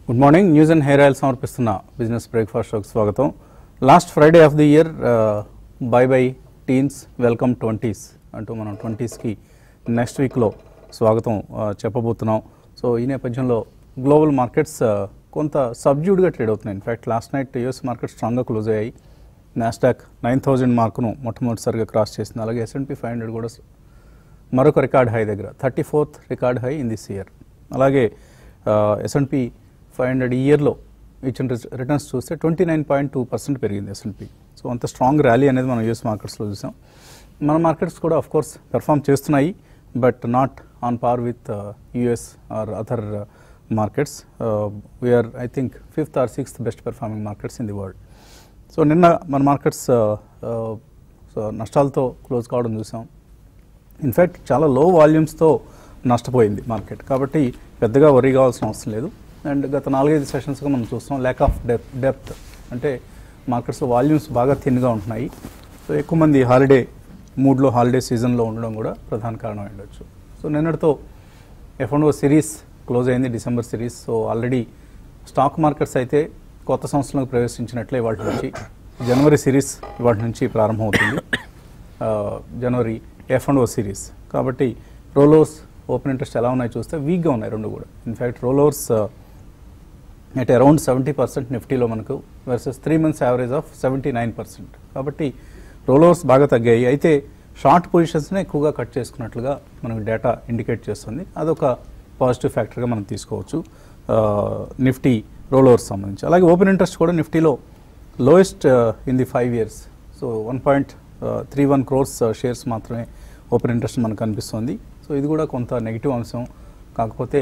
Good morning news and hair oil సమర్పిస్తున్న business breakfast షోకి స్వాగతం last Friday of the year bye bye teens welcome twenties అంటూ మనం ట్వంటీస్కి next వీక్లో స్వాగతం uh, చెప్పబోతున్నాం సో ఈ నేపథ్యంలో గ్లోబల్ మార్కెట్స్ కొంత సబ్జ్యూడ్గా ట్రేడ్ అవుతున్నాయి in fact last night US market స్ట్రాంగ్గా క్లోజ్ అయ్యాయి నాస్డాక్ నైన్ థౌజండ్ మార్కును మొట్టమొదటిసారిగా క్రాస్ చేసింది అలాగే ఎస్ఎన్పి ఫైవ్ హండ్రెడ్ కూడా మరొక రికార్డ్ హై దగ్గర thirty fourth record high in this year అలాగే ఎస్ఎన్పి ఫైవ్ హండ్రెడ్ ఇయర్లో ఇచ్చిన రిటర్న్స్ చూస్తే twenty nine point two percent పెరిగింది ఎస్ఎన్పి సో అంత స్ట్రాంగ్ ర్యాలీ అనేది మనం యూఎస్ మార్కెట్స్లో చూసాం మన మార్కెట్స్ కూడా ఆఫ్ కోర్స్ పెర్ఫామ్ చేస్తున్నాయి but not on par with US or other markets we're I think fifth or sixth best performing markets in the world so నిన్న మన మార్కెట్స్ సో నష్టాలతో క్లోజ్ కావడం చూసాం ఇన్ఫ్యాక్ట్ చాలా లో వాల్యూమ్స్తో నష్టపోయింది మార్కెట్ కాబట్టి పెద్దగా వరీ కావాల్సిన అవసరం లేదు అండ్ గత నాలుగైదు సెషన్స్గా మనం చూస్తాం ల్యాక్ ఆఫ్ డెప్ డెప్త్ అంటే మార్కెట్స్లో వాల్యూమ్స్ బాగా థిన్గా ఉంటున్నాయి సో ఎక్కువ మంది హాలిడే మూడ్లో హాలిడే సీజన్లో ఉండడం కూడా ప్రధాన కారణం అయి ఉండొచ్చు సో నిన్నటితో F and O series close అయింది December series so already stock markets అయితే కొత్త సంవత్సరంలోకి ప్రవేశించినట్లే వాటి నుంచి జనవరి సిరీస్ వాటి నుంచి ప్రారంభమవుతుంది ఆ, జనవరి ఎఫ్ అండ్ ఓ సిరీస్ కాబట్టి రోలోవర్స్ ఓపెన్ ఇంట్రెస్ట్ ఎలా ఉన్నాయి చూస్తే వీక్గా ఉన్నాయి రెండు కూడా in fact rollovers at around seventy percent నిఫ్టీలో మనకు versus three months average of seventy nine percent కాబట్టి రోలోవర్స్ బాగా తగ్గాయి అయితే షార్ట్ పొజిషన్స్ని ఎక్కువగా కట్ చేసుకున్నట్లుగా మనకు డేటా ఇండికేట్ చేస్తుంది అదొక పాజిటివ్ ఫ్యాక్టర్గా మనం తీసుకోవచ్చు నిఫ్టీ రోలోవర్స్ సంబంధించి అలాగే ఓపెన్ ఇంట్రెస్ట్ కూడా నిఫ్టీలో lowest in the five years so one point three one crores shares మాత్రమే ఓపెన్ ఇంట్రెస్ట్ మనకు కనిపిస్తుంది సో ఇది కూడా కొంత నెగిటివ్ అంశం కాకపోతే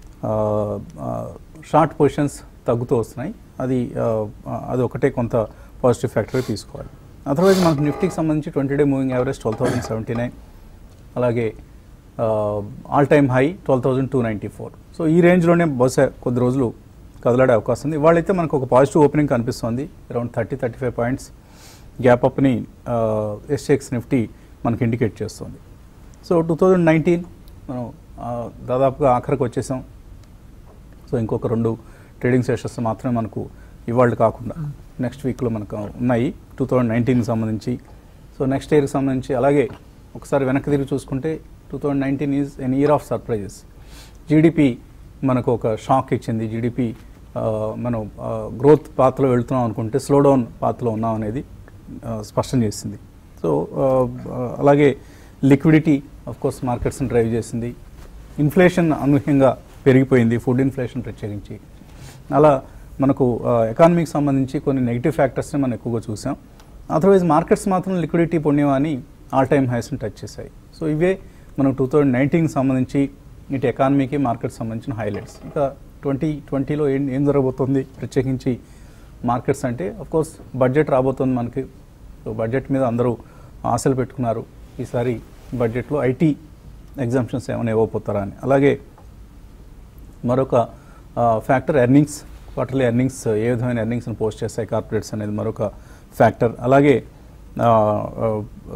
షార్ట్ పొజిషన్స్ తగ్గుతూ వస్తున్నాయి అది ఆ, అది ఒకటే కొంత పాజిటివ్ ఫ్యాక్టర్గా తీసుకోవాలి అదర్వైజ్ మనకు నిఫ్టీకి సంబంధించి twenty day moving average twelve thousand seventy nine అలాగే all time high twelve thousand two ninety four so ఈ రేంజ్లోనే బహుశా కొద్ది రోజులు కదలాడే అవకాశం ఉంది ఇవాళైతే మనకు ఒక పాజిటివ్ ఓపెనింగ్ కనిపిస్తుంది around thirty thirty five points gap అప్ని ఎస్ఎక్స్ నిఫ్టీ మనకి ఇండికేట్ చేస్తుంది సో టూ థౌజండ్ నైన్టీన్ మనం ఆ, దాదాపుగా ఆఖరికి వచ్చేసాం సో ఇంకొక రెండు ట్రేడింగ్ సెషన్స్ మాత్రమే మనకు ఇవాళ కాకుండా నెక్స్ట్ వీక్లో మనకు ఉన్నాయి టూ థౌజండ్ నైన్టీన్కి సంబంధించి సో నెక్స్ట్ ఇయర్కి సంబంధించి అలాగే ఒకసారి వెనక్కి తిరిగి చూసుకుంటే two thousand nineteen is an year of surprises GDP మనకు ఒక షాక్ ఇచ్చింది జీడిపి మనం గ్రోత్ పాత్రలో వెళ్తున్నాం అనుకుంటే స్లో డౌన్ పాత్రలో ఉన్నాం అనేది ఆ, స్పష్టం చేసింది సో ఆ, ఆ, అలాగే లిక్విడిటీ ఆఫ్ కోర్స్ మార్కెట్స్ని డ్రైవ్ చేసింది ఇన్ఫ్లేషన్ అనూహ్యంగా పెరిగిపోయింది ఫుడ్ ఇన్ఫ్లేషన్ ప్రత్యేకించి అలా మనకు ఎకానమీకి సంబంధించి కొన్ని నెగిటివ్ ఫ్యాక్టర్స్ని మనం ఎక్కువగా చూసాం అదర్వైజ్ మార్కెట్స్ మాత్రం లిక్విడిటీ పుణ్యం అని ఆల్ టైమ్ హైస్ని టచ్ చేశాయి సో ఇవే మనం టూ థౌజండ్ నైన్టీన్కి సంబంధించి ఇటు ఎకానమీకి మార్కెట్ సంబంధించిన హైలైట్స్ ఇంకా ట్వంటీ ట్వంటీలో ఏం ఏం జరగబోతుంది ప్రత్యేకించి మార్కెట్స్ అంటే అఫ్ కోర్స్ బడ్జెట్ రాబోతుంది మనకి సో బడ్జెట్ మీద అందరూ ఆశలు పెట్టుకున్నారు ఈసారి బడ్జెట్లో ఐటీ ఎగ్జామ్షన్స్ ఏమైనా ఇవ్వబోతారా అని అలాగే మరొక ఫ్యాక్టర్ ఎర్నింగ్స్ క్వార్టర్లీ ఎర్నింగ్స్ ఏ విధమైన ఎర్నింగ్స్ని పోస్ట్ చేస్తాయి కార్పొరేట్స్ అనేది మరొక ఫ్యాక్టర్ అలాగే ఆ, ఆ,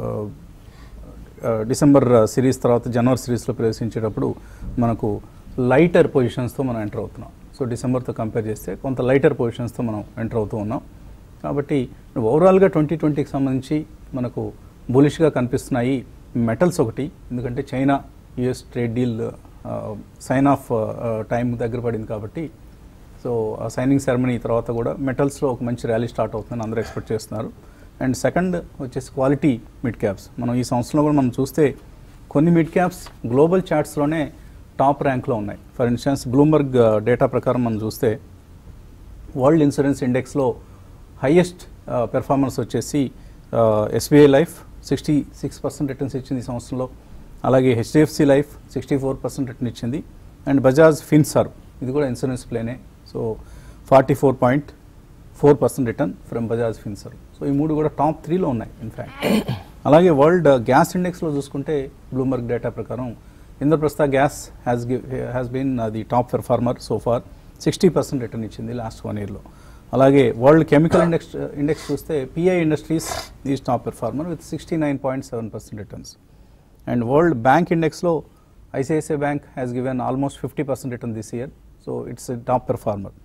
ఆ, డిసెంబర్ సిరీస్ తర్వాత జనవరి సిరీస్లో ప్రవేశించేటప్పుడు మనకు లైటర్ పొజిషన్స్తో మనం ఎంటర్ అవుతున్నాం సో డిసెంబర్తో కంపేర్ చేస్తే కొంత లైటర్ పొజిషన్స్తో మనం ఎంటర్ అవుతూ ఉన్నాం కాబట్టి ఓవరాల్గా ట్వంటీ ట్వంటీకి సంబంధించి మనకు బులిష్గా కనిపిస్తున్నాయి మెటల్స్ ఒకటి ఎందుకంటే China US trade deal sign off time దగ్గర పడింది కాబట్టి సో ఆ సైనింగ్ సెరమనీ తర్వాత కూడా మెటల్స్లో ఒక మంచి ర్యాలీ స్టార్ట్ అవుతుందని అందరూ ఎక్స్పెక్ట్ చేస్తున్నారు అండ్ సెకండ్ వచ్చేసి క్వాలిటీ మిడ్ క్యాప్స్ మనం ఈ సంవత్సరంలో కూడా మనం చూస్తే కొన్ని మిడ్ క్యాప్స్ గ్లోబల్ చార్ట్స్లోనే టాప్ ర్యాంక్లో ఉన్నాయి ఫర్ ఇన్స్టెన్స్ బ్లూంబర్గ్ డేటా ప్రకారం మనం చూస్తే వరల్డ్ ఇన్సూరెన్స్ ఇండెక్స్లో హైయెస్ట్ పెర్ఫార్మెన్స్ వచ్చేసి SBI Life sixty six percent returns ఇచ్చింది ఈ సంవత్సరంలో అలాగే HDFC Life sixty four percent return ఇచ్చింది అండ్ బజాజ్ ఫిన్సర్వ్ ఇది కూడా ఇన్సూరెన్స్ ప్లేనే so forty four point four percent return from Bajaj Finserv so ఈ మూడు కూడా టాప్ త్రీలో ఉన్నాయి ఇన్ఫ్యాక్ట్ అలాగే వరల్డ్ గ్యాస్ ఇండెక్స్లో చూసుకుంటే బ్లూంబర్గ్ డేటా ప్రకారం Indraprastha gas has give has been the top performer so far sixty percent return ఇచ్చింది లాస్ట్ వన్ ఇయర్లో అలాగే వరల్డ్ కెమికల్ ఇండెక్స్ ఇండెక్స్ చూస్తే PI industries is top performer with sixty nine point seven percent returns and world bank ఇండెక్స్లో ICICI bank has given almost fifty percent return this year so it's top performer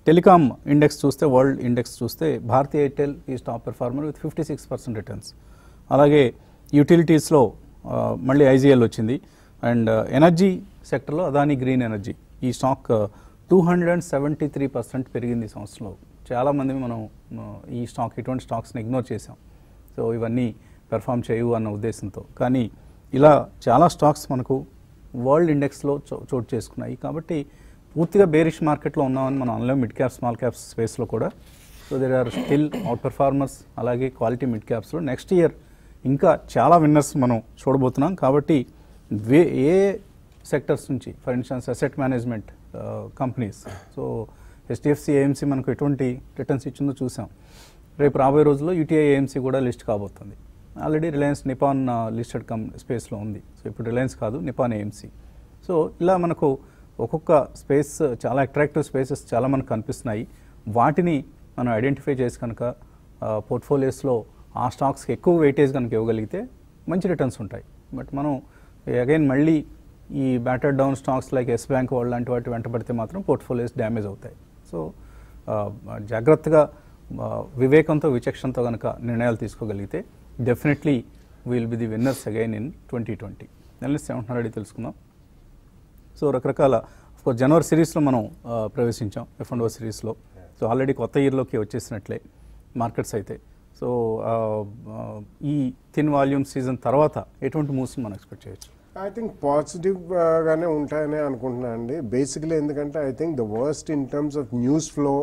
telecom index చూస్తే world index చూస్తే Bharti Airtel is top performer with fifty six percent returns అలాగే యూటిలిటీస్లో ఆ, మళ్ళీ ఐజీఎల్ వచ్చింది and energy సెక్టర్లో Adani Green Energy ఈ stock two hundred and seventy three percent పెరిగింది ఈ సంవత్సరంలో చాలామంది మనం ఆ, ఈ స్టాక్ ఇటువంటి స్టాక్స్ని ఇగ్నోర్ చేసాం సో ఇవన్నీ పెర్ఫామ్ చేయవు అన్న ఉద్దేశంతో కానీ ఇలా చాలా స్టాక్స్ మనకు వరల్డ్ ఇండెక్స్లో చో చోటు చేసుకున్నాయి కాబట్టి పూర్తిగా బేరిష్ మార్కెట్లో ఉన్నామని మనం అనలేం మిడ్ క్యాప్ స్మాల్ క్యాప్స్ స్పేస్లో కూడా so there are still outperformers అలాగే క్వాలిటీ మిడ్ క్యాప్స్లో నెక్స్ట్ ఇయర్ ఇంకా చాలా విన్నర్స్ మనం చూడబోతున్నాం కాబట్టి వే ఏ సెక్టర్స్ నుంచి for instance asset management companies so HDFC AMC మనకు ఎటువంటి రిటర్న్స్ ఇచ్చిందో చూసాం రేపు రాబోయే రోజుల్లో యూటీఐ ఏఎంసీ కూడా లిస్ట్ కాబోతుంది ఆల్రెడీ రిలయన్స్ నిపాన్ లిస్టెడ్ కం స్పేస్లో ఉంది సో ఇప్పుడు రిలయన్స్ కాదు నిపాన్ ఏఎంసీ సో ఇలా మనకు ఒక్కొక్క స్పేస్ చాలా అట్రాక్టివ్ స్పేసెస్ చాలా మనకు కనిపిస్తున్నాయి వాటిని మనం ఐడెంటిఫై చేసి కనుక పోర్ట్ఫోలియోస్లో ఆ స్టాక్స్కి ఎక్కువ వెయిటేజ్ కనుక ఇవ్వగలిగితే మంచి రిటర్న్స్ ఉంటాయి బట్ మనం అగైన్ మళ్ళీ ఈ batter down stocks like Yes Bank వాళ్ళు లాంటి వాటి వెంట పడితే మాత్రం పోర్ట్ఫోలియోస్ డ్యామేజ్ అవుతాయి సో ఆ, జాగ్రత్తగా ఆ, వివేకంతో విచక్షణతో కనుక నిర్ణయాలు తీసుకోగలిగితే definitely will be the winners again in twenty twenty నెలస్ ఏమంటున్నారు అడిగి తెలుసుకుందాం సో రకరకాల కోర్స్ జనవరి సిరీస్లో మనం ఆ, ప్రవేశించాం ఎఫ్ అండ్ ఓ సిరీస్లో సో ఆల్రెడీ కొత్త ఇయర్లోకి వచ్చేసినట్లే మార్కెట్స్ అయితే సో ఆ, ఆ, ఈ థిన్ వాల్యూమ్ సీజన్ తర్వాత ఎటువంటి మూవ్స్ మనం ఎక్స్పెక్ట్ చేయొచ్చు ఐ థింక్ పాజిటివ్ గానే ఉంటాయని అనుకుంటున్నాను అండి బేసిక్లీ ఎందుకంటే I think the worst in terms of news flow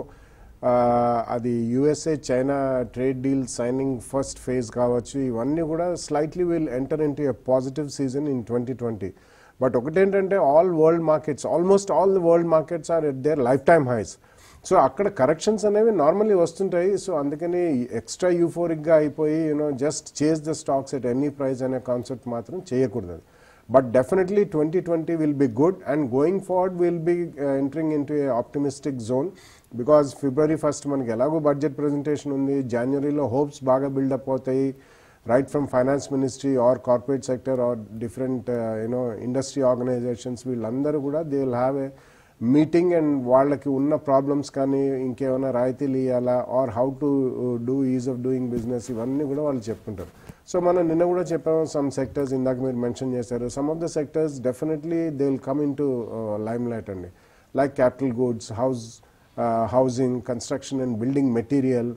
అది USA China trade deal signing first phase కావచ్చు ఇవన్నీ కూడా slightly will enter into a positive season in twenty twenty but ఒకటేంటంటే all world markets almost all the world markets are at their lifetime highs so అక్కడ corrections అనేవి normally వస్తుంటాయి so అందుకని extra యూఫోరిక్గా అయిపోయి you know just chase the stocks at any price అనే concept మాత్రం చేయకూడదు but definitely twenty twenty will be good and going forward will be entering into a optimistic zone because February first మనకి ఎలాగో budget presentation ఉంది జనవరిలో hopes బాగా build up అవుతాయి right from finance ministry or corporate sector or different you know industry organisations వీళ్ళందరూ కూడా they will have a meeting and వాళ్ళకి ఉన్న ప్రాబ్లమ్స్ కానీ ఇంకేమైనా రాయితీలు ఇవ్వాలా or how to do ease of doing business ఇవన్నీ కూడా వాళ్ళు చెప్పుకుంటారు సో మనం నిన్న కూడా చెప్పాము సమ్ సెక్టర్స్ ఇందాక మీరు మెన్షన్ చేశారు some of the sectors definitely they will come into limelight అండి like capital goods house housing construction and building material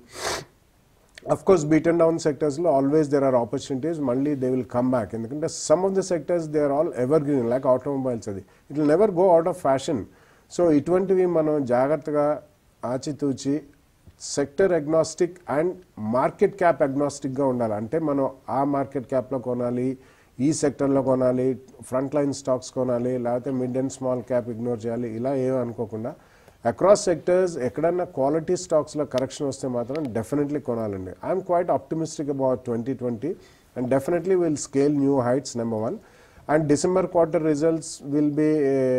of course beaten down సెక్టర్స్లో ఆల్వేస్ దెర్ ఆర్ ఆపర్చునిటీస్ మళ్ళీ they will come back ఎందుకంటే some of the sectors they are all evergreen like automobiles అది it will never go out of fashion so ఇటువంటివి మనం జాగ్రత్తగా ఆచితూచి sector agnostic and market cap అగ్నాస్టిక్గా ఉండాలి అంటే మనం ఆ మార్కెట్ క్యాప్లో కొనాలి ఈ సెక్టర్లో కొనాలి ఫ్రంట్ లైన్ స్టాక్స్ కొనాలి లేకపోతే mid and small cap ignore చేయాలి ఇలా ఏం అనుకోకుండా అక్రాస్ సెక్టర్స్ ఎక్కడన్నా క్వాలిటీ స్టాక్స్లో కరెక్షన్ వస్తే మాత్రం డెఫినెట్లీ కొనాలండి I'm quite optimistic about twenty twenty and definitely will scale new heights number one and December quarter results will be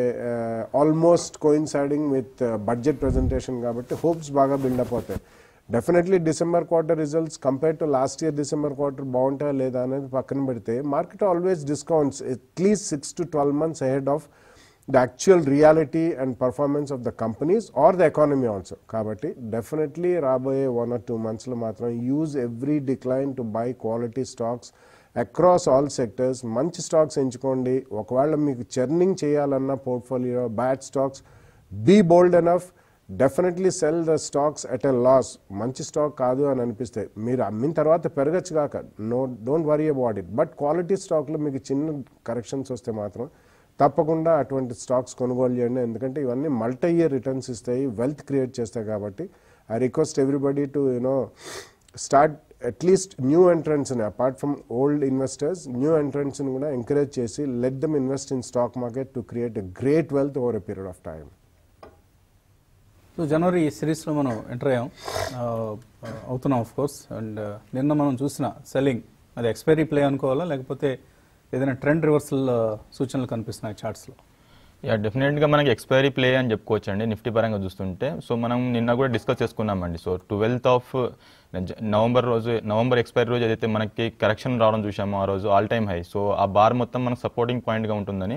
almost coinciding with budget presentation కాబట్టి హోప్స్ బాగా build up అవుతాయి definitely December quarter results compare to last year December quarter బాగుంటాయా లేదా అనేది పక్కన పెడితే market always discounts at least six to twelve months ahead of the actual reality and performance of the companies or the economy also కాబట్టి డెఫినెట్లీ రాబోయే one or two మంత్స్లో మాత్రం use every decline to buy quality stocks across all sectors మంచి stocks ఎంచుకోండి ఒకవేళ మీకు churning చేయాలన్న portfolio bad stocks be bold enough definitely sell the stocks at a loss మంచి స్టాక్ కాదు అని అనిపిస్తే మీరు అమ్మిన తర్వాత పెరగచ్చు కాక no don't worry about it but quality స్టాక్లో మీకు చిన్న కరెక్షన్స్ వస్తే మాత్రం తప్పకుండా అటువంటి స్టాక్స్ కొనుగోలు చేయండి ఎందుకంటే ఇవన్నీ మల్టీ ఇయర్ రిటర్న్స్ ఇస్తాయి వెల్త్ క్రియేట్ చేస్తాయి కాబట్టి I request everybody to you know start at least new ఎంట్రన్స్ని apart from old investors new ఎంట్రన్స్ని కూడా ఎంకరేజ్ చేసి let them invest in stock market to create a great wealth over a period of time so జనవరి ఈ సిరీస్లో మనం enter అయ్యాం ఆ, అవుతున్నాం ఆఫ్ కోర్స్ అండ్ నిన్న మనం చూసిన సెల్లింగ్ అది ఎక్స్పైరీ ప్లే అనుకోవాలా లేకపోతే ఏదైనా ట్రెండ్ రివర్సల్ సూచనలు కనిపిస్తున్నాయి చార్ట్స్లో యా డెఫినెట్గా మనకి ఎక్స్పైరీ ప్లే అని చెప్పుకోవచ్చు అండి నిఫ్టీ పరంగా చూస్తుంటే సో మనం నిన్న కూడా డిస్కస్ చేసుకున్నామండి సో ట్వెల్త్ ఆఫ్ నవంబర్ రోజు నవంబర్ ఎక్స్పైరీ రోజు ఏదైతే మనకి కరెక్షన్ రావడం చూసామో ఆ రోజు ఆల్ టైమ్ హై సో ఆ బార్ మొత్తం మనకు సపోర్టింగ్ పాయింట్గా ఉంటుందని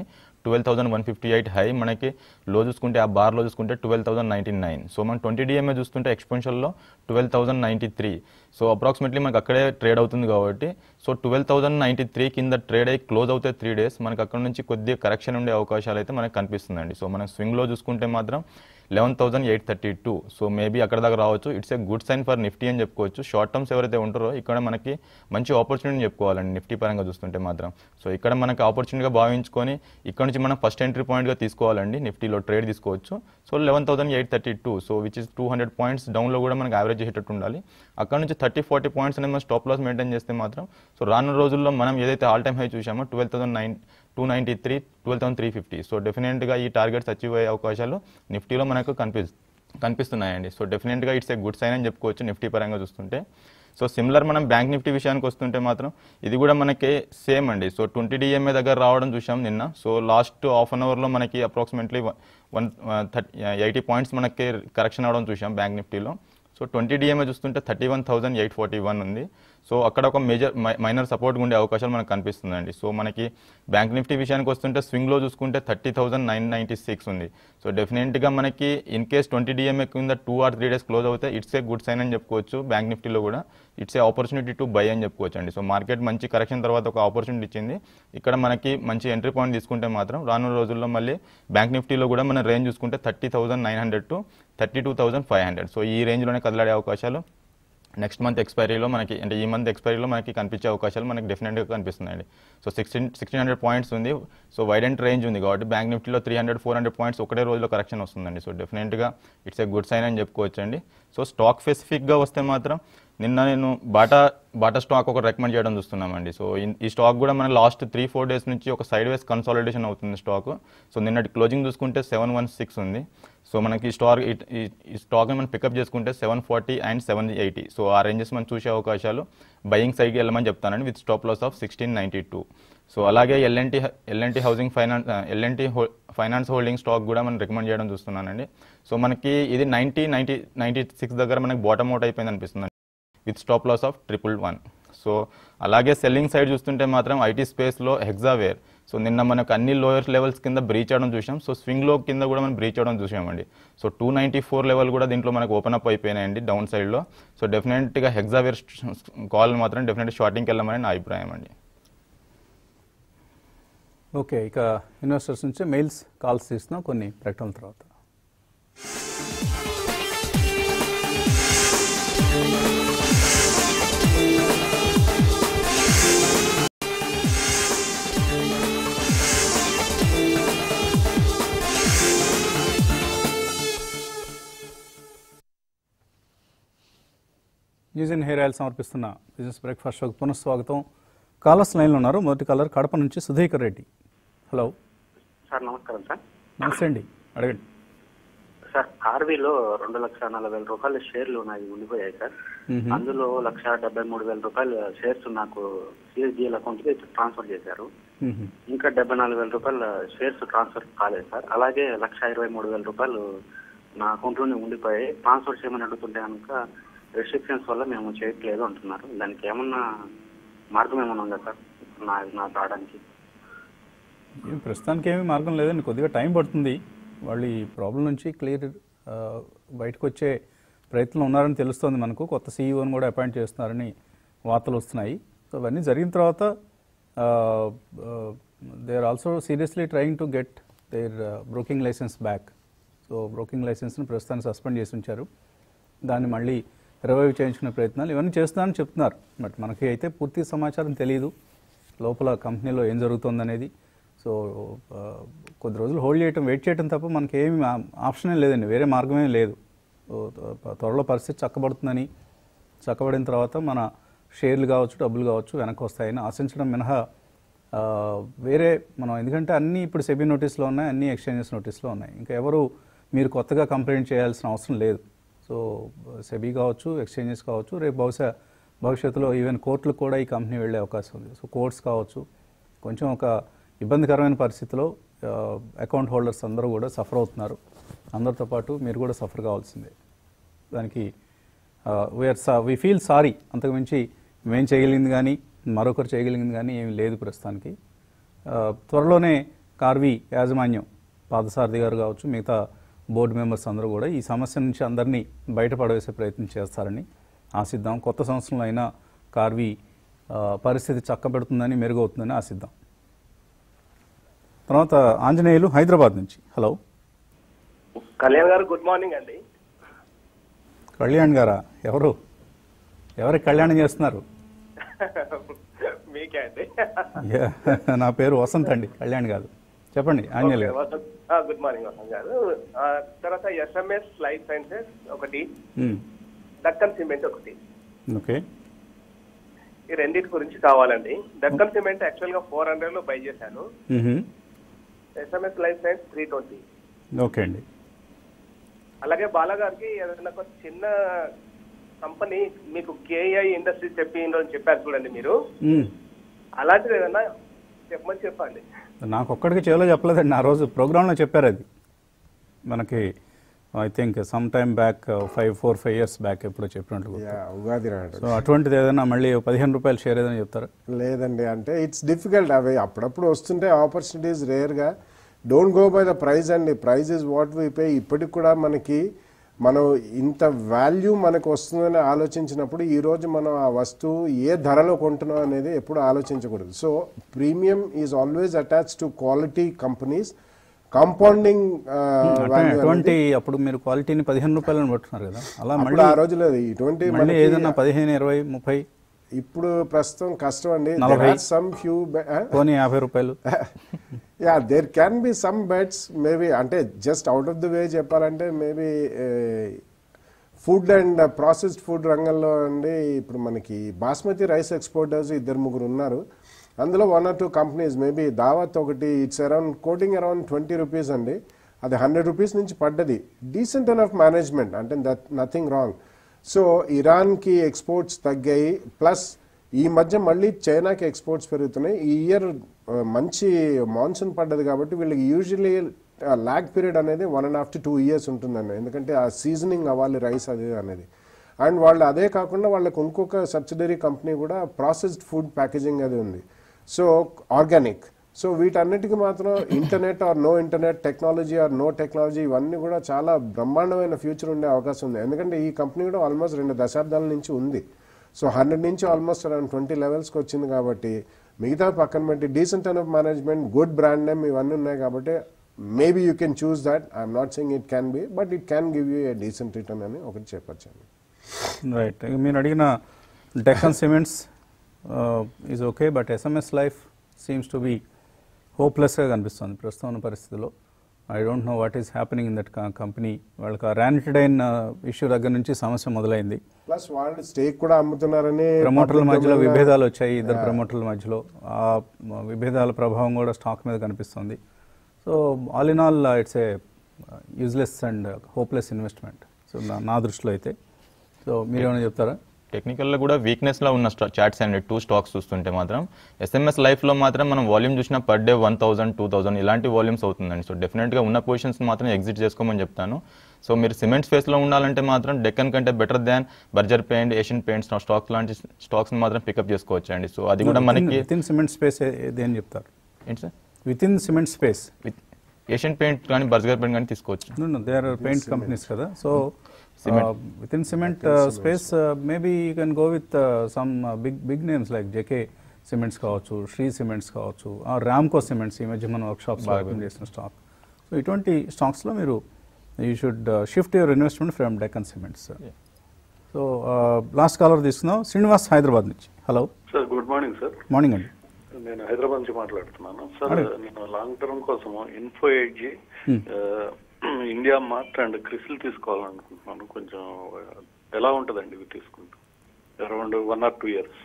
twelve thousand one fifty eight high మనకి లో చూసుకుంటే ఆ బార్లో చూసుకుంటే twelve thousand ninety nine so మనం ట్వంటీ డిఎంఏ చూస్తుంటే ఎక్స్పెన్షన్లో twelve thousand ninety three so approximately మనకు అక్కడే ట్రేడ్ అవుతుంది కాబట్టి so twelve thousand ninety three కింద ట్రేడ్ అయ్యి క్లోజ్ అవుతే త్రీ డేస్ మనకు అక్కడ నుంచి కొద్దిగా కరెక్షన్ ఉండే అవకాశాలు అయితే మనకు కనిపిస్తుందండి సో మనం స్వింగ్లో చూసుకుంటే మాత్రం eleven thousand eight thirty two so maybe అక్కడ దాకా రావచ్చు it's a good sign for Nifty అని చెప్పుకోవచ్చు షార్ట్ టర్మ్స్ ఎవరైతే ఉంటారో ఇక్కడ మనకి మంచి ఆపర్చునిటీ చెప్పుకోవాలండి నిఫ్టీ పరంగా చూస్తుంటే మాత్రం సో ఇక్కడ మనకి ఆపర్చునిటీగా భావించుకొని ఇక్కడ నుంచి మనం ఫస్ట్ ఎంట్రీ పాయింట్గా తీసుకోవాలండి నిఫ్టీలో ట్రేడ్ తీసుకోవచ్చు so eleven thousand eight thirty two so which is two hundred points డౌన్లో కూడా మనకి యావరేజ్ చేసేటట్టు ఉండాలి అక్కడ నుంచి థర్టీ ఫార్టీ పాయింట్స్ అనేది మనం స్టాప్ లాస్ మెయింటైన్ చేస్తే మాత్రం సో రానున్న రోజుల్లో మనం ఏదైతే ఆల్ టైమ్ హై చూసామో twelve thousand nine two ninety three twelve thousand three fifty so డెఫినెట్గా ఈ టార్గెట్స్ అచీవ్ అయ్యే అవకాశాలు నిఫ్టీలో మనకు కనిపిస్తుంది కనిపిస్తున్నాయండి సో డెఫినెట్గా ఇట్స్ ఏ గుడ్ సైన్ అని చెప్పుకోవచ్చు నిఫ్టీ పరంగా చూస్తుంటే సో సిమిలర్ మనం బ్యాంక్ నిఫ్టీ విషయానికి వస్తుంటే మాత్రం ఇది కూడా మనకి సేమ్ అండి సో ట్వంటీ డిఎంఏ దగ్గర రావడం చూసాం నిన్న సో లాస్ట్ హాఫ్ అన్ అవర్లో మనకి approximately one thirty eighty points మనకి కరెక్షన్ అవడం చూసాం బ్యాంక్ నిఫ్టీలో సో ట్వంటీ డిఎంఏ చూస్తుంటే thirty one thousand eight forty one ఉంది సో అక్కడ ఒక మేజర్ మైనర్ సపోర్ట్ ఉండే అవకాశాలు మనకు కనిపిస్తుందండి సో మనకి బ్యాంక్ నిఫ్టీ విషయానికి వస్తుంటే స్వింగ్లో చూసుకుంటే thirty thousand nine ninety six ఉంది సో డెఫినెట్గా మనకి ఇన్ కేస్ ట్వంటీ డిఎంఏ కింద two or three days close అవుతే ఇట్స్ ఏ గుడ్ సైన్ అని చెప్పుకోవచ్చు బ్యాంక్ నిఫ్టీలో కూడా it's a opportunity to buy అని చెప్పుకోవచ్చు అండి సో మార్కెట్ మంచి కరెక్షన్ తర్వాత ఒక ఆపర్చునిటీ ఇచ్చింది ఇక్కడ మనకి మంచి ఎంట్రీ పాయింట్ తీసుకుంటే మాత్రం రానున్న రోజుల్లో మళ్ళీ బ్యాంక్ నిఫ్టీలో కూడా మన రేంజ్ చూసుకుంటే thirty thousand nine hundred to thirty two thousand five hundred so ఈ రేంజ్లోనే కదలాడే అవకాశాలు నెక్స్ట్ మంత్ ఎక్స్పైరీలో మనకి అంటే ఈ మంత్ ఎక్స్పైరీలో మనకి కనిపించే అవకాశాలు మనకి డెఫినెట్గా కనిపిస్తున్నాయండి so sixteen sixteen hundred points ఉంది సో వైడ్ అండ్ రేంజ్ ఉంది కాబట్టి బ్యాంక్ నిఫ్టీలో three hundred four hundred points ఒకటే రోజులో కరెక్షన్ వస్తుందండి సో డెఫినెట్గా ఇట్స్ ఏ గుడ్ సైన్ అని చెప్పుకోవచ్చండి సో స్టాక్ స్పెసిఫిక్గా వస్తే మాత్రం నిన్న నేను బాటా బాటా స్టాక్ ఒక రికమెండ్ చేయడం చూస్తున్నామండి సో ఇన్- ఈ స్టాక్ కూడా మన లాస్ట్ త్రీ ఫోర్ డేస్ నుంచి ఒక సైడ్ వేస్ కన్సాలిడేషన్ అవుతుంది స్టాక్ సో నిన్నటి క్లోజింగ్ చూసుకుంటే సెవెన్ వన్ సిక్స్ ఉంది సో మనకి స్టాక్ ఈ స్టాక్ మనం పికప్ చేసుకుంటే seven forty and seven eighty so ఆ రేంజెస్ మనం చూసే అవకాశాలు బయింగ్ సైడ్కి వెళ్ళమని చెప్తానండి with stop loss of sixteen ninety two so అలాగే L N T L N T housing finance L N T finance holding stock కూడా మనం రికమెండ్ చేయడం చూస్తున్నానండి సో మనకి ఇది నైంటీ నైంటీ నైంటీ సిక్స్ దగ్గర మనకి బాటమ్ అవుట్ అయిపోయింది అనిపిస్తుంది with stop loss of triple one so అలాగే సెల్లింగ్ సైడ్ చూస్తుంటే మాత్రం ఐటీ స్పేస్లో హెగ్జావేర్ సో నిన్న మనకు అన్ని లోయర్ లెవెల్స్ కింద బ్రీచ్ అవడం చూసాం సో స్వింగ్లో కింద కూడా మనం బ్రీచ్ అవడం చూసామండి so two ninety four level కూడా దీంట్లో మనకు ఓపెన్ అప్ అయిపోయినాయండి డౌన్ సైడ్లో సో డెఫినెట్గా హెగ్జావేర్ కాల్ మాత్రం డెఫినెట్ షార్టింగ్కి వెళ్ళమని నా అభిప్రాయం అండి ఓకే ఇక ఇన్వెస్టర్స్ నుంచి మెయిల్స్ కాల్స్ తీస్తున్నాం కొన్ని ప్రకటనల తర్వాత న్యూస్ అండ్ హెయిర్ ఆయిల్ సమర్పిస్తున్న బిజినెస్ బ్రేక్ఫాస్ట్ షోకి పునఃస్వాగతం కాలర్స్ లైన్లో ఉన్నారు మొదటి కాలర్ కడప నుంచి సుధీకర్ రెడ్డి హలో సార్ నమస్కారం సార్ నమస్తే అండి అడగండి సార్ ఆర్వీలో రెండు లక్షల నలభై వేల రూపాయల షేర్లు నాకు ఉండిపోయాయి సార్ మ్మ్. అందులో లక్ష డెబ్బై మూడు వేల రూపాయల షేర్స్ నాకు సిఎస్డిఎల్ అకౌంట్కి ట్రాన్స్ఫర్ చేశారు మ్మ్. ఇంకా డెబ్బై నాలుగు వేల రూపాయల షేర్స్ ట్రాన్స్ఫర్ కాలేదు సార్ అలాగే లక్ష ఇరవై మూడు వేల రూపాయలు నా అకౌంట్లోనే ఉండిపోయాయి ట్రాన్స్ఫర్ చేయమని అడుగుతుంటే కనుక రెస్ట్రిక్షన్స్ వల్ల మేము చేయట్లేదు అంటున్నారు దానికి ఏమన్నా మార్గం ఏమన్నా ఉందా సార్ నా నాకు రావడానికి ఏం ప్రస్తుతానికి ఏమీ మార్గం లేదండి కొద్దిగా టైం పడుతుంది వాళ్ళు ఈ ప్రాబ్లం నుంచి క్లియర్ బయటకు వచ్చే ప్రయత్నం ఉన్నారని తెలుస్తోంది మనకు కొత్త సీఈఓని కూడా అపాయింట్ చేస్తున్నారని వార్తలు వస్తున్నాయి సో అవన్నీ జరిగిన తర్వాత they are also seriously trying to get their broking licence back so broking లైసెన్స్ని ప్రస్తుతానికి సస్పెండ్ చేసి ఉంచారు దాన్ని మళ్ళీ రివైవ్ చేయించుకునే ప్రయత్నాలు ఇవన్నీ చేస్తున్నారని చెప్తున్నారు బట్ మనకి అయితే పూర్తి సమాచారం తెలియదు లోపల కంపెనీలో ఏం జరుగుతుందనేది సో ఆ, కొద్ది రోజులు హోల్డ్ చేయటం వెయిట్ చేయటం తప్ప మనకి ఏమి ఆప్షనే లేదండి వేరే మార్గమే లేదు సో త్వ- త్వరలో పరిస్థితి చక్కబడుతుందని చక్కబడిన తర్వాత మన షేర్లు కావచ్చు డబ్బులు కావచ్చు వెనక్కి వస్తాయని ఆశించడం మినహా ఆ, వేరే మనం ఎందుకంటే అన్నీ ఇప్పుడు సెబీ నోటీస్లో ఉన్నాయి అన్ని ఎక్స్చేంజెస్ నోటీస్లో ఉన్నాయి ఇంకా ఎవరు మీరు కొత్తగా కంప్లైంట్ చేయాల్సిన అవసరం లేదు సో సెబీ కావచ్చు ఎక్స్చేంజెస్ కావచ్చు రేపు బహుశా భవిష్యత్తులో ఈవెన్ కోర్టులకు కూడా ఈ కంపెనీ వెళ్ళే అవకాశం ఉంది సో కోర్ట్స్ కావచ్చు కొంచెం ఒక ఇబ్బందికరమైన పరిస్థితిలో అకౌంట్ హోల్డర్స్ అందరూ కూడా సఫర్ అవుతున్నారు అందరితో పాటు మీరు కూడా సఫర్ కావాల్సిందే దానికి వీఆర్ సా వీ ఫీల్ సారీ అంతకుమించి మేము చేయగలిగింది కానీ మరొకరు చేయగలిగింది కానీ ఏమీ లేదు ప్రస్తుతానికి ఆ, త్వరలోనే కార్వి యాజమాన్యం పాదసారథి గారు కావచ్చు మిగతా బోర్డు మెంబర్స్ అందరూ కూడా ఈ సమస్య నుంచి అందరినీ బయటపడవేసే ప్రయత్నం చేస్తారని ఆశిద్దాం కొత్త సంవత్సరంలో అయినా కార్వి ఆ, పరిస్థితి చక్కబెడుతుందని మెరుగవుతుందని ఆశిద్దాం తర్వాత ఆంజనేయులు హైదరాబాద్ నుంచి హలో కళ్యాణ్ గారు గుడ్ మార్నింగ్ అండి కళ్యాణ్ గారా ఎవరు ఎవరికి కళ్యాణం చేస్తున్నారు మీకే అండి యా, నా పేరు వసంత్ అండి కళ్యాణ్ కాదు చెప్పండి ఆంజనేయులు గారు గుడ్ మార్నింగ్ వసంత్ గారు ఆ, తర్వాత ఎస్ఎంఎస్ లైఫ్ సైన్సెస్ ఒకటి మ్, దక్కన్ సిమెంట్ ఒకటి ఓకే ఈ రెండింటి గురించి కావాలండి దక్కన్ సిమెంట్ యాక్చువల్ గా ఫోర్ హండ్రెడ్ లో బై చేశాను మ్హూ. SMS life science three twenty okay అండి అలాగే బాలగారికి ఏదైనా ఒక చిన్న కంపెనీ మీకు కేఐ ఇండస్ట్రీ చెప్పి అని చెప్పారు చూడండి మీరు మ్, అలాంటిది ఏదైనా చెప్పమని చెప్పండి నాకు ఒక్కడికి చేలో చెప్పలేదండి ఆ రోజు ప్రోగ్రాంలో చెప్పారు అది మనకి I think some time back five four five years back ఎప్పుడో చెప్పినట్లు గుర్తు. యా ఉగాది నాడు సో అటువంటిది ఏదైనా మళ్ళీ పదిహేను రూపాయలు షేర్ ఏదైనా చెప్తారా లేదండి అంటే ఇట్స్ డిఫికల్ట్ అవి అప్పుడప్పుడు వస్తుంటే ఆపర్చునిటీస్ రేర్గా don't go by the price అండి price is what we pay ఇప్పటికి కూడా మనకి మనం ఇంత వాల్యూ మనకు వస్తుందని ఆలోచించినప్పుడు ఈ రోజు మనం ఆ వస్తువు ఏ ధరలో కొంటున్నాం అనేది ఎప్పుడు ఆలోచించకూడదు so premium is always attach to quality companies compounding అంటే అటువంటి అప్పుడు మీరు క్వాలిటీని పదిహేను రూపాయలను పట్టున్నారు కదా అలా అప్పుడు మళ్ళీ ఆ రోజులో ఇటువంటి మళ్ళీ మనకి ఏదైనా పదిహేను ఇరవై ముప్పై ఇప్పుడు ప్రస్తుతం కష్టం అండి నలభై. సమ్ ఫ్యూ పోనీ యాభై రూపాయలు yeah there can be some bets maybe అంటే just out of the way చెప్పాలంటే maybe food and processed food రంగంలో అండి ఇప్పుడు మనకి బాస్మతి రైస్ ఎక్స్పోర్టర్స్ ఇద్దరు ముగ్గురు ఉన్నారు అందులో one or two companies maybe Daawat ఒకటి it's around quoting around twenty rupees అండి అది హండ్రెడ్ రూపీస్ నుంచి పడ్డది డీసెంట్ ఆఫ్ మేనేజ్మెంట్ అంటే దట్ నథింగ్ రాంగ్ సో ఇరాన్కి ఎక్స్పోర్ట్స్ తగ్గాయి ప్లస్ ఈ మధ్య మళ్ళీ చైనాకి ఎక్స్పోర్ట్స్ పెరుగుతున్నాయి ఈ ఇయర్ మంచి మాన్సూన్ పడ్డది కాబట్టి వీళ్ళకి యూజువలీ లాగ్ పీరియడ్ అనేది one and half to two years ఉంటుందండి ఎందుకంటే ఆ సీజనింగ్ అవ్వాలి రైస్ అది అనేది అండ్ వాళ్ళు అదే కాకుండా వాళ్ళకి ఇంకొక సబ్సిడరీ కంపెనీ కూడా ప్రాసెస్డ్ ఫుడ్ ప్యాకేజింగ్ అది ఉంది సో ఆర్గానిక్ సో వీటన్నిటికీ మాత్రం internet or no internet technology or no technology ఇవన్నీ కూడా చాలా బ్రహ్మాండమైన ఫ్యూచర్ ఉండే అవకాశం ఉంది ఎందుకంటే ఈ కంపెనీ కూడా ఆల్మోస్ట్ రెండు దశాబ్దాల నుంచి ఉంది సో హండ్రెడ్ నుంచి ఆల్మోస్ట్ అరౌండ్ ట్వంటీ లెవెల్స్కి వచ్చింది కాబట్టి మిగతా పక్కన పెట్టి decent an of management good brand name ఇవన్నీ ఉన్నాయి కాబట్టి maybe you can choose that I'm not saying it can be but it can give you a decent return అని ఒకటి చెప్పచ్చు రైట్ మీరు అడిగిన Deccan cements is okay but SMS life seems to be హోప్లెస్గా కనిపిస్తుంది ప్రస్తుతం ఉన్న పరిస్థితిలో I don't know what is happening in that company వాళ్ళకి ర్యానిటైన్ ఇష్యూ దగ్గర నుంచి సమస్య మొదలైంది ప్లస్ వాళ్ళు స్టేక్ కూడా అమ్ముతున్నారని ప్రమోటర్ల public మధ్యలో domain లో- విభేదాలు వచ్చాయి ఇద్దరు ప్రమోటర్ల మధ్యలో ఆ విభేదాల ప్రభావం కూడా స్టాక్ మీద కనిపిస్తుంది so all in all it's a useless and hopeless investment so నా దృష్టిలో అయితే సో మీరేమైనా చెప్తారా టెక్నికల్లో కూడా వీక్నెస్లో ఉన్న చార్ట్స్ అండి టూ స్టాక్స్ చూస్తుంటే మాత్రం ఎస్ఎంఎస్ లైఫ్లో మాత్రం మనం వాల్యూమ్ చూసినా per day one thousand two thousand ఇలాంటి వాల్యూమ్స్ అవుతుందండి సో డెఫినెట్గా ఉన్న పొజిషన్స్ మాత్రం ఎగ్జిట్ చేసుకోమని చెప్తాను సో మీరు సిమెంట్ స్పేస్లో ఉండాలంటే మాత్రం డెక్కన్ కంటే better than Berger paint Asian paints stocks లాంటి స్టాక్స్ మాత్రం పికప్ చేసుకోవచ్చు అండి సో అది కూడా మనకి విత్ ఇన్ సిమెంట్ స్పేస్ ఏదేం చెప్తారు ఏంటి sir within cement space with Asian paint కానీ బర్జర్ పెయింట్ కానీ తీసుకోవచ్చు దే ఆర్ పెయింట్ కంపెనీస్ కదా so Cement. Within cement space maybe you can go with some big big names like JK cements కావచ్చు Shree cements కావచ్చు Ramco cements ఈ మధ్య మనం workshops చేసిన స్టాక్ సో ఇటువంటి స్టాక్స్లో మీరు you should shift your investment from Deccan cements so last caller తీసుకుందాం శ్రీనివాస్ హైదరాబాద్ నుంచి hello sir good morning sir morning అండి నేను హైదరాబాద్ నుంచి మాట్లాడుతున్నాను సార్ అడగండి. నేను లాంగ్ టర్మ్ కోసం Info Edge India Mart and Crisil తీసుకోవాలనుకుంటున్నాను కొంచెం ఆ, ఎలా ఉంటుందండి ఇవి తీసుకుంటూ around one or two years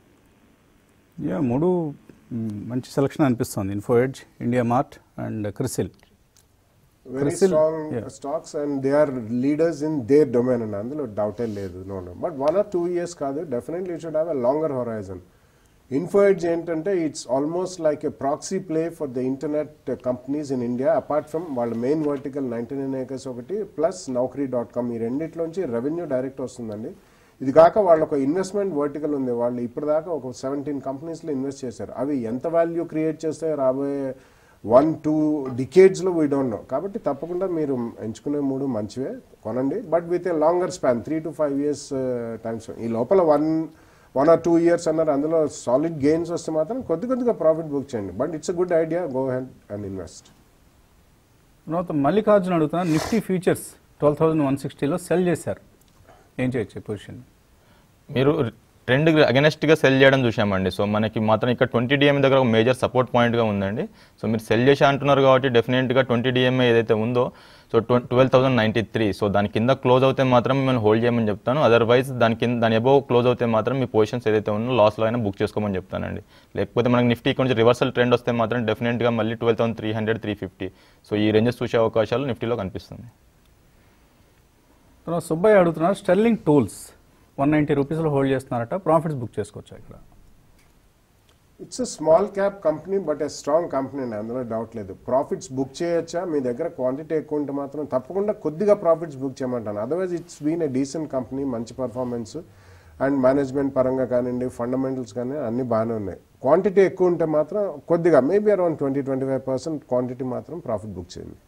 yeah మూడు మ్, మంచి సెలక్షన్ అనిపిస్తుంది Info edge India Mart and Crisil very Crisil, strong yeah. Stocks and they are leaders in their domain అండి అందులో డౌటే లేదు no no but one or two years కాదు definitely should have a longer horizon Info Edge ఏంటంటే it's almost like a proxy play for the internet companies in India apart from వాళ్ళ main vertical ninety nine acres ఒకటి plus Naukri dot com ఈ రెండిట్లోంచి revenue direct వస్తుందండి ఇది కాక వాళ్ళ ఒక ఇన్వెస్ట్మెంట్ వర్టికల్ ఉంది వాళ్ళు ఇప్పటిదాకా ఒక సెవెంటీన్ కంపెనీస్లో ఇన్వెస్ట్ చేశారు అవి ఎంత వాల్యూ క్రియేట్ చేస్తే రాబోయే వన్ టూ డికేడ్స్లో వీ డోంట్ నో కాబట్టి తప్పకుండా మీరు ఎంచుకునే మూడు మంచివే కొనండి but with a longer span three to five years times ఈ లోపల one one or two years అన్నారు అందులో సాలిడ్ గెయిన్స్ వస్తే మాత్రం కొద్ది కొద్దిగా ప్రాఫిట్ బుక్ చేయండి but it's a good idea go ahead and invest తర్వాత మల్లికార్జున అడుగుతున్నా Nifty futures twelve thousand one సిక్స్టీలో సెల్ చేశారు ఏం చేయొచ్చు పొజిషన్ మీరు ట్రెండ్ అగెనెస్ట్గా సెల్ చేయడం చూసామండి సో మనకి మాత్రం ఇక్కడ ట్వంటీ డిఎంఏ దగ్గర ఒక మేజర్ సపోర్ట్ పాయింట్గా ఉందండి సో మీరు సెల్ చేసి అంటున్నారు కాబట్టి డెఫినెట్గా ట్వంటీ డిఎంఏ ఏదైతే ఉందో so twelve thousand ninety three so దాని కింద క్లోజ్ అవుతే మాత్రం మిమ్మల్ని హోల్డ్ చేయమని చెప్తాను అదర్వైజ్ దాని కింద దాని అబోవ్ క్లోజ్ అవుతే మాత్రం మీ పొజిషన్స్ ఏదైతే ఉన్నో లాస్లో అయినా బుక్ చేసుకోమని చెప్తానండి లేకపోతే మనకి నిఫ్టీ కొంచెం రివర్సల్ ట్రెండ్ వస్తే మాత్రం డెఫినెట్గా మళ్ళీ twelve thousand three hundred three fifty so ఈ రేంజెస్ చూసే అవకాశాలు నిఫ్టీలో కనిపిస్తుంది తర్వాత సుబ్బయ్య అడుగుతున్నారు స్టెర్లింగ్ టూల్స్ వన్ నైంటీ రూపీస్లో హోల్డ్ చేస్తున్నారట ప్రాఫిట్స్ బుక్ చేసుకోవచ్చు ఇక్కడ it's a small cap company but a strong company అండి అందులో డౌట్ లేదు ప్రాఫిట్స్ బుక్ చేయొచ్చా మీ దగ్గర క్వాంటిటీ ఎక్కువ ఉంటే మాత్రం తప్పకుండా కొద్దిగా ప్రాఫిట్స్ బుక్ చేయమంటాను otherwise it's been a decent company మంచి పర్ఫార్మెన్స్ అండ్ మేనేజ్మెంట్ పరంగా కానివ్వండి ఫండమెంటల్స్ కానీ అన్ని బాగానే ఉన్నాయి క్వాంటిటీ ఎక్కువ ఉంటే మాత్రం కొద్దిగా maybe around twenty twenty five percent quantity మాత్రం ప్రాఫిట్ బుక్ చేయండి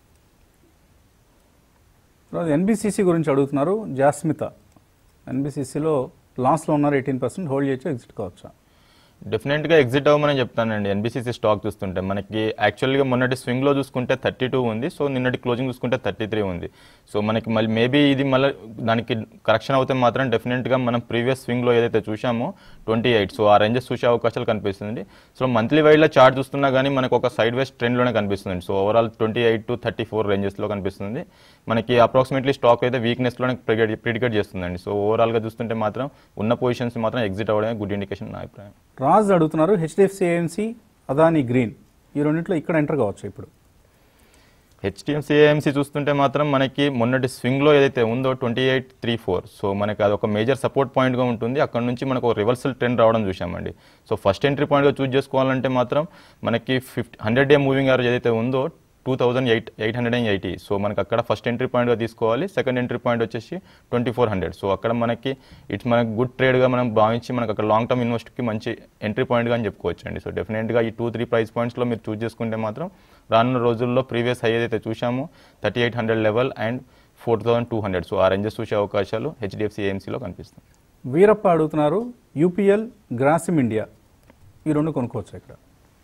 తర్వాత ఎన్బిసిసి గురించి అడుగుతున్నారు జాస్మిత ఎన్బిసిసిలో లాస్లో ఉన్నారు ఎయిటీన్ పర్సెంట్ హోల్డ్ చేయొచ్చు ఎగ్జిట్ కావచ్చా డెఫినెట్గా ఎగ్జిట్ అవ్వమని చెప్తానండి ఎన్బిసిసి స్టాక్ చూస్తుంటే మనకి యాక్చువల్గా మొన్నటి స్వింగ్లో చూసుకుంటే థర్టీ టూ ఉంది సో నిన్నటి క్లోజింగ్ చూసుకుంటే థర్టీ త్రీ ఉంది సో మనకి మళ్ళీ మేబీ ఇది మళ్ళీ దానికి కరెక్షన్ అవుతే మాత్రం డెఫినెట్గా మనం ప్రీవియస్ స్వింగ్లో ఏదైతే చూసామో ట్వంటీ ఎయిట్ సో ఆ రేంజెస్ చూసే అవకాశాలు కనిపిస్తుంది సో మంత్లీ వైడ్లో చార్ట్ చూస్తున్నా కానీ మనకు ఒక సైడ్ వేస్ ట్రెండ్లోనే కనిపిస్తుంది so overall twenty eight to thirty four రేంజెస్లో కనిపిస్తుంది మనకి అప్రాక్సిమేట్లీ స్టాక్ అయితే వీక్నెస్లోనే ప్రిడికేట్ చేస్తుందండి సో ఓవరాల్గా చూస్తుంటే మాత్రం ఉన్న పొజిషన్స్ మాత్రం ఎగ్జిట్ అవ్వడమే గుడ్ ఇండికేషన్ నా అభిప్రాయం రాజ్ అడుగుతున్నారు హెచ్డిఎఫ్సి ఏఎంసీ అదాని గ్రీన్ ఈ రెండింటిలో ఇక్కడ ఎంటర్ కావచ్చు ఇప్పుడు హెచ్డిఎంసీ ఏఎంసీ చూస్తుంటే మాత్రం మనకి మొన్నటి స్వింగ్లో ఏదైతే ఉందో twenty eight three four so మనకి అది ఒక మేజర్ సపోర్ట్ పాయింట్గా ఉంటుంది అక్కడ నుంచి మనకు ఒక రివర్సల్ ట్రెండ్ రావడం చూసామండి సో ఫస్ట్ ఎంట్రీ పాయింట్గా చూస్ చేసుకోవాలంటే మాత్రం మనకి fifty hundred day moving average ఏదైతే ఉందో two thousand eight eight hundred and eighty so మనకి అక్కడ ఫస్ట్ ఎంట్రీ పాయింట్గా తీసుకోవాలి సెకండ్ ఎంట్రీ పాయింట్ వచ్చేసి ట్వంటీ ఫోర్ హండ్రెడ్ సో అక్కడ మనకి ఇట్స్ మనకి గుడ్ ట్రేడ్గా మనం భావించి మనకి అక్కడ లాంగ్ టర్మ్ ఇన్వెస్ట్కి మంచి ఎంట్రీ పాయింట్గా అని చెప్పుకోవచ్చు అండి సో డెఫినెట్గా ఈ టూ త్రీ ప్రైస్ పాయింట్స్లో మీరు చూస్ చేసుకుంటే మాత్రం రానున్న రోజుల్లో ప్రీవియస్ హై ఏదైతే చూసామో thirty eight hundred level and four thousand two hundred so ఆ రేంజెస్ చూసే అవకాశాలు హెచ్డిఎఫ్సి ఏఎంసీలో కనిపిస్తుంది వీరప్ప అడుగుతున్నారు యూపీఎల్ గ్రాసిమ్ ఇండియా ఈ రెండు కొనుక్కోవచ్చు ఇక్కడ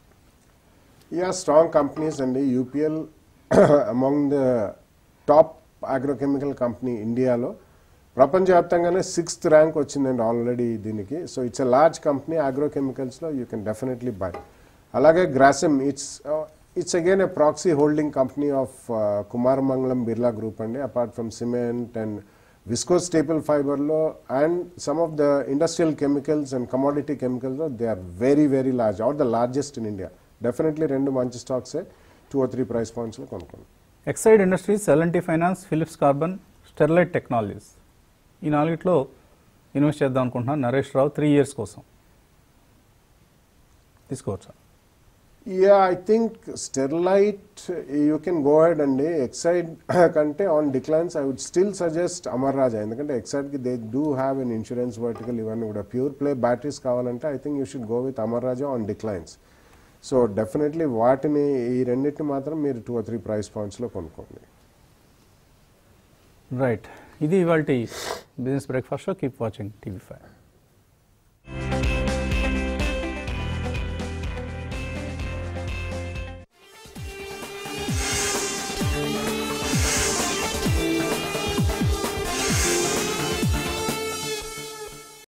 Yeah, strong companies and the UPL among the top agrochemical company ఇండియాలో ప్రపంచవ్యాప్తంగానే సిక్స్త్ ర్యాంక్ వచ్చిందండి ఆల్రెడీ దీనికి so it's a large company అగ్రోకెమికల్స్లో యూ కెన్ డెఫినెట్లీ బై అలాగే Grasim it's it's again a proxy holding company of Kumaramangalam Birla group అండి apart from cement and visco staple ఫైబర్లో and some of the industrial chemicals and commodity కెమికల్స్లో they are very very large or the largest in India definitely రెండు మంచి స్టాక్సే two or three price పాయింట్స్లో కొనుక్కోండి Exide industries L and T finance Philips carbon Sterlite technologies ఈ నాలుగిట్లో invest చేద్దాం అనుకుంటున్నాను నరేష్ రావు త్రీ ఇయర్స్ కోసం తీసుకోవచ్చా yeah I think Sterlite you can go ahead అండి ఎక్సైడ్ కంటే on declines I would still suggest Amara Raja ఎందుకంటే ఎక్సైడ్కి they do have an insurance vertical ఇవన్నీ కూడా ప్యూర్ ప్లే బ్యాటరీస్ కావాలంటే I think you should go with Amara Raja on declines so definitely వాటిని ఈ రెండింటిని మాత్రం మీరు టూ ఆర్ త్రీ ప్రైస్ పాయింట్స్లో కొనుక్కోండి రైట్ ఇది ఇవాళ business breakfast keep watching TV five